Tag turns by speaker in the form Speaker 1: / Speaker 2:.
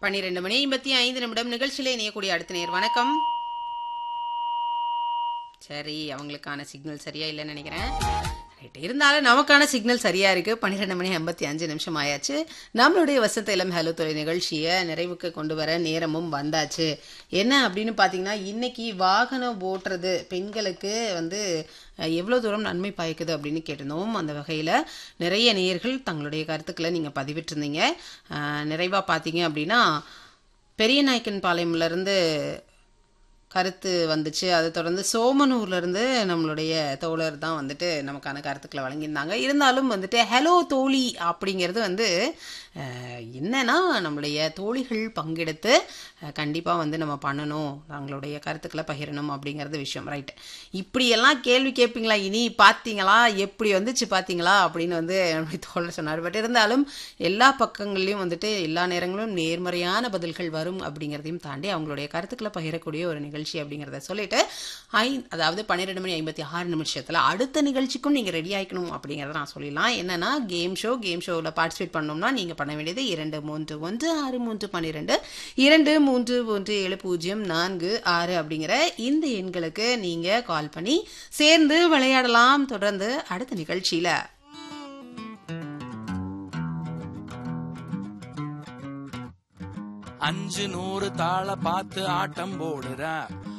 Speaker 1: பன்னிரெண்டு மணி ஐம்பத்தி ஐந்து நிமிடம் நிகழ்ச்சியில இணையக்கூடிய அடுத்த நேர் வணக்கம் சரி அவங்களுக்கான சிக்னல் சரியா இல்லைன்னு நினைக்கிறேன் ரைட் இருந்தாலும் நமக்கான சிக்னல் சரியா இருக்கு பன்னிரெண்டு மணி ஐம்பத்தி அஞ்சு நிமிஷம் ஆயாச்சு நம்மளுடைய வசந்த இளம் ஹலோ துறை நிகழ்ச்சியை நிறைவுக்கு கொண்டு வர நேரமும் வந்தாச்சு என்ன அப்படின்னு பார்த்தீங்கன்னா இன்னைக்கு வாகனம் ஓட்டுறது பெண்களுக்கு வந்து அஹ், எவ்வளவு தூரம் நன்மை பயக்குது அப்படின்னு கேட்டிருந்தோம் அந்த வகையில் நிறைய நேயர்கள் தங்களுடைய கருத்துக்களை நீங்கள் பதிவிட்டிருந்தீங்க அஹ், நிறைவா பார்த்தீங்க அப்படின்னா பெரிய நாயக்கன் பாளையம்லேருந்து கருத்து வந்துச்சு அதை தொடர்ந்து சோமனூர்ல இருந்து நம்மளுடைய தோழர் தான் வந்துட்டு நமக்கான கருத்துக்களை வழங்கியிருந்தாங்க இருந்தாலும் வந்துட்டு ஹலோ தோழி அப்படிங்கிறது வந்து அஹ், என்னன்னா நம்மளுடைய தோழிகள் பங்கெடுத்து அஹ், கண்டிப்பா வந்து நம்ம பண்ணணும் தங்களுடைய கருத்துக்களை பகிரணும் அப்படிங்கிறது விஷயம் ரைட் இப்படியெல்லாம் கேள்வி கேட்பீங்களா இனி பார்த்தீங்களா எப்படி வந்துச்சு பார்த்தீங்களா அப்படின்னு வந்து நம்முடைய தோழர் சொன்னார் பட் இருந்தாலும் எல்லா பக்கங்கள்லையும் வந்துட்டு எல்லா நேரங்களும் நேர்மறையான பதில்கள் வரும் அப்படிங்கிறதையும் தாண்டி அவங்களுடைய கருத்துக்களை பகிரக்கூடிய ஒரு நிகழ்ச்சி அப்படிங்கிறத சொல்லிட்டு ஐ அதாவது பன்னிரெண்டு மணி ஐம்பத்தி ஆறு நிமிஷத்தில் அடுத்த நிகழ்ச்சிக்கும் நீங்கள் ரெடி ஆகிக்கணும் அப்படிங்கிறத நான் சொல்லிடலாம் என்னன்னா கேம் ஷோ கேம் ஷோவில் பார்ட்டிசிபேட் பண்ணோம்னா நீங்கள் பண்ண வேண்டியது இரண்டு மூன்று ஒன்று ஆறு மூன்று பன்னிரெண்டு இரண்டு மூன்று ஒன்று ஏழு பூஜ்ஜியம் நான்கு ஆறு அப்படிங்கிற இந்த எண்களுக்கு நீங்கள் கால் பண்ணி சேர்ந்து விளையாடலாம் தொடர்ந்து அடுத்த நிகழ்ச்சியில்
Speaker 2: அஞ்சு நூறு தாள பார்த்து ஆட்டம் போடுற